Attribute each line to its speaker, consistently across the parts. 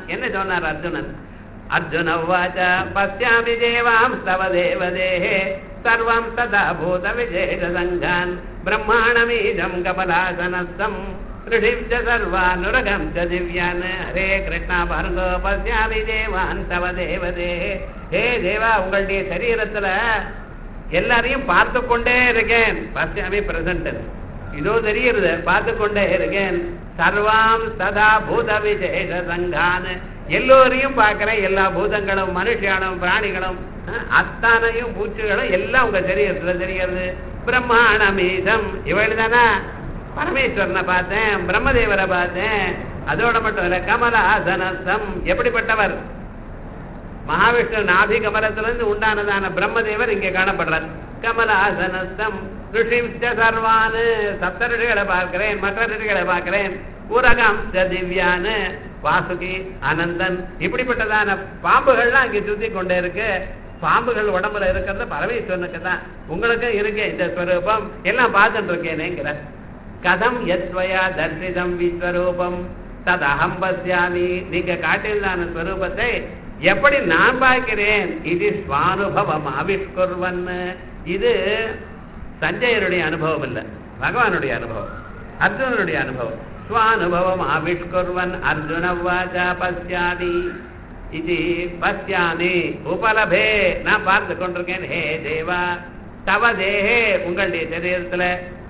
Speaker 1: என்ன சொன்னார் அர்ஜுனன் அர்ஜுன உவாச்ச பசியாமி தேவாம் தவ தேவதேஹே சர்வம் ததா பூத விஜேஷ சங்கான் பிரம்மாணமீதம் கபலாசனஸ்தம் ऋषिश्च सर्वानुरगं च दिव्यान् हरे கிருஷ்ணா பாருங்கோ பசியாமி தேவான் தவ தேவதே ஹே தேவா உங்களுடைய சரீரத்துல எல்லாரையும் பார்த்து கொண்டே இருக்கேன் பசியாமி பிரசன்ட் இதோ தெரியுது பார்த்து கொண்டே இருக்கேன் சர்வாம் சதா பூத விசேஷ சங்கான் எல்லோரையும் பார்க்கிறேன் எல்லா பூதங்களும் மனுஷியானும் பிராணிகளும் அஹ், அத்தனையும் பூச்சிகளும் எல்லாம் உங்க சரீரத்துல தெரிகிறது பிரம்மாணமீதம் இவள் தானே பரமேஸ்வரனை பார்த்தேன் பிரம்மதேவரை பார்த்தேன் அதோட மட்டும் இல்ல கமலாசனசம் எப்படிப்பட்டவர் மகாவிஷ்ணு நாபி கமலத்திலிருந்து உண்டானதான பிரம்மதேவர் இங்கே காணப்படுறார் கமலாசனஸ்தம் ரிஷிம்ச சர்வானு சப்த ரிஷிகளை பார்க்கிறேன் மற்ற ரிஷிகளை பார்க்கிறேன் உரகம் திவ்யானு வாசுகி அனந்தன் இப்படிப்பட்டதான பாம்புகள்லாம் இங்கே சுத்தி கொண்டே இருக்கு பாம்புகள் உடம்புல இருக்கிறது பரமேஸ்வரனுக்கு தான் உங்களுக்கு இருக்கு இந்த ஸ்வரூபம் எல்லாம் பார்த்துட்டு இருக்கேனேங்கிற கதம் எத்வயா தர்சிதம் விஸ்வரூபம் ததகம் பசியாமி நீங்க காட்டியதான ஸ்வரூபத்தை எப்படி நான் பார்க்கிறேன் இது ஸ்வானுபவம் ஆவிஷ்குர்வன் இது சஞ்சயருடைய அனுபவம் இல்ல பகவானுடைய அனுபவம் அர்ஜுனனுடைய அனுபவம் ஸ்வானுபவம் ஆவிஷ்குர்வன் அர்ஜுன வாச்சா பசியாமி இது பசியாமி உபலபே நான் பார்த்து கொண்டிருக்கேன் ஹே தேவா தவ தேஹே உங்களுடைய சரீரத்துல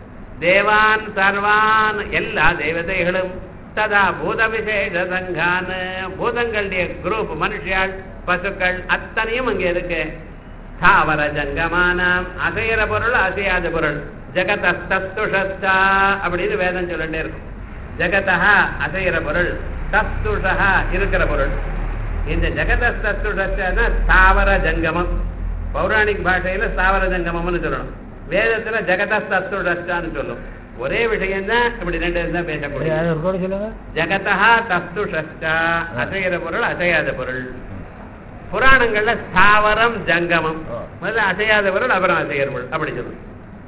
Speaker 1: தேவான் சர்வான் எல்லா தேவதைகளும் ததா பூத விசேஷ சங்கான் பூதங்களுடைய குரூப் மனுஷியாள் பசுக்கள் அத்தனையும் அங்கே இருக்கு தாவர ஜங்கமானாம் அசைகிற பொருள் அசையாத பொருள் ஜெகதஸ்துஷஸ்தா அப்படின்னு வேதம் சொல்லிட்டே இருக்கும் ஜெகதா அசைகிற பொருள் தஸ்துஷா இருக்கிற பொருள் இந்த ஜெகதஸ்துஷஸ்தா தாவர ஜங்கமம் பௌராணிக் பாஷையில ஸ்தாவர ஜங்கமம்னு சொல்லணும் வேதத்துல ஜெகதஸ்துஷஸ்தான்னு சொல்லும் ஒரே விஷயம் தான் இப்படி ரெண்டு தான் பேசக்கூடிய
Speaker 2: அது ஒரு கூட சொல்லுங்க
Speaker 1: ஜகதா தஸ்துஷஸ்தா அசைகிற பொருள் அசையாத பொருள் புராணங்கள்ல ஸ்தாவரம் ஜங்கமம்
Speaker 2: ஆ.
Speaker 1: முதல்ல அசையாத பொருள் அப்புறம் அசைகிற பொருள் அப்படி சொல்லும்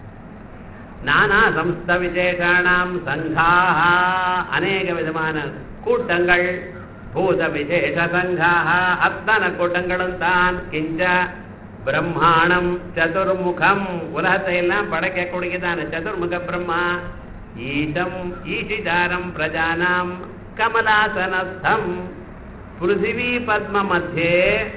Speaker 1: நானா சம்ஸ்த விசேஷானாம் சங்காக அநேக விதமான கூட்டங்கள் பூத விசேஷ சங்காக அத்தனை கூட்டங்களும் தான் கிஞ்ச பிரம்மாணம் சதுர்முகம் உலகத்தை எல்லாம் படைக்கக்கூடியதான சதுர்முக பிரம்மா ஈசம் ஈஷிதாரம் பிரஜானாம் கமலாசனஸ்தம் பிருத்திவி பத்ம மத்தியே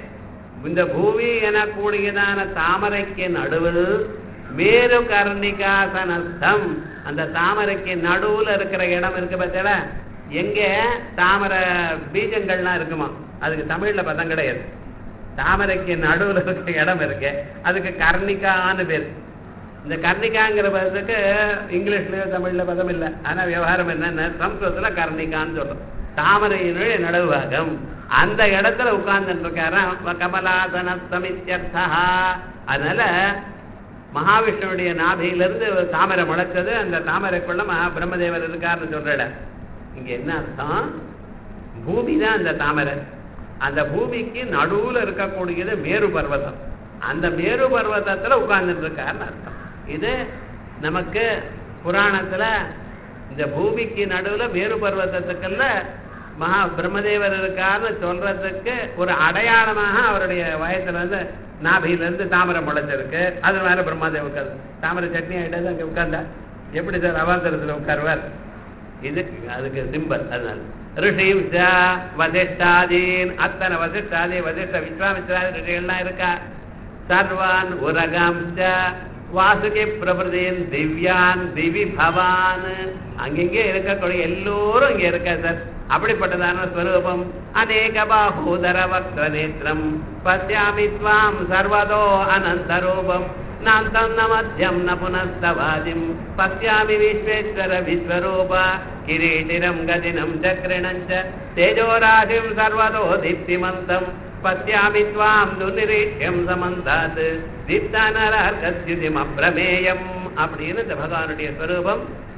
Speaker 1: இந்த பூமி எனக்கூடியதான தாமரைக்கு நடுவில் மேரு கர்ணிகாசனஸ்தம் அந்த தாமரைக்கு நடுவுல இருக்கிற இடம் இருக்கு பார்த்தா எங்க தாமரை பீஜங்கள்லாம் இருக்குமா அதுக்கு தமிழ்ல பதம் கிடையாது தாமரைக்கு நடுவுல இருக்கிற இடம் இருக்கு அதுக்கு கர்ணிகான்னு பேர் இந்த கர்ணிகாங்கிற பதத்துக்கு இங்கிலீஷ்லயோ தமிழ்ல பதம் இல்லை ஆனா விவகாரம் என்னன்னா சம்ஸ்கிருதத்துல கர்ணிகான்னு சொல்றோம் தாமரையினுடைய நடுவாகம் அந்த இடத்துல உட்கார்ந்துட்டு இருக்காராம் கமலாசனஸ்தமித்யர்த்தா அதனால மகாவிஷ்ணுடைய நாபியிலிருந்து ஒரு தாமரை முளைச்சது அந்த தாமரைக்குள்ள மகா பிரம்மதேவர் இருக்காருன்னு சொல்ற இடம் இங்க என்ன அர்த்தம் பூமி தான் அந்த தாமரை அந்த பூமிக்கு நடுவுல இருக்கக்கூடியது மேரு பர்வதம் அந்த மேரு பர்வதத்துல உட்கார்ந்துட்டு இருக்காருன்னு அர்த்தம் இது நமக்கு புராணத்துல இந்த பூமிக்கு நடுவுல மேரு பர்வதத்துக்குள்ள மகா பிரம்மதேவர் இருக்காருன்னு சொல்றதுக்கு ஒரு அடையாளமாக அவருடைய வயசுல இருந்து நாபியில இருந்து தாமரை முளைச்சிருக்கு அது மேல பிரம்மதேவ உட்காரு தாமரை சட்னி ஆயிட்டாது அங்க உட்கார்ந்தா எப்படி சார் அவாந்தரத்துல உட்காருவார் இது அதுக்கு சிம்பல் அதனால ரிஷிம் ச வசிஷ்டாதீன் அத்தனை வசிஷ்டாதி வசிஷ்ட விஸ்வாமித்ராதி ரிஷிகள்லாம் இருக்கா சர்வான் உரகம் ச வாசுகி பிரபதியின் திவ்யான் திவி பவான் அங்கங்கே இருக்கக்கூடிய எல்லோரும் இங்க இருக்கா சார் அப்படிப்பட்டதான ஸ்வரூபம் அநேக பாகூதர வக்ர நேத்திரம் பசியாமி துவாம் சர்வதோ அனந்த ரூபம் நாந்தம் ந மத்தியம் ந புனஸ்தவாதிம் பசியாமி விஸ்வேஸ்வர விஸ்வரூப கிரீட்டிரம் கதினம் சக்ரிணம் ச தேஜோராசிம் சர்வதோ தீப்திமந்தம் பசியாமி துவாம் துர்நிரீட்சியம் சமந்தாத் தீப்தானரகத்யுதிம் அப்பிரமேயம் அப்படின்னு இந்த பகவானுடைய ஸ்வரூபம்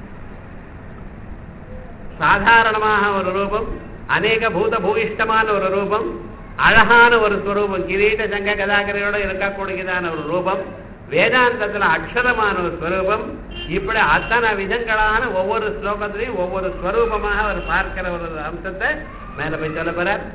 Speaker 1: சாதாரணமாக ஒரு ரூபம் அநேக பூத பூயிஷ்டமான ஒரு ரூபம் அழகான ஒரு ஸ்வரூபம் கிரீட சங்க கதாகரையோட இருக்கக்கூடியதான ஒரு ரூபம் வேதாந்தத்துல அக்ஷரமான ஒரு ஸ்வரூபம் இப்படி அத்தனை விதங்களான ஒவ்வொரு ஸ்லோகத்திலையும் ஒவ்வொரு ஸ்வரூபமாக அவர் பார்க்கிற ஒரு அம்சத்தை மேல போய் சொல்ல போறார்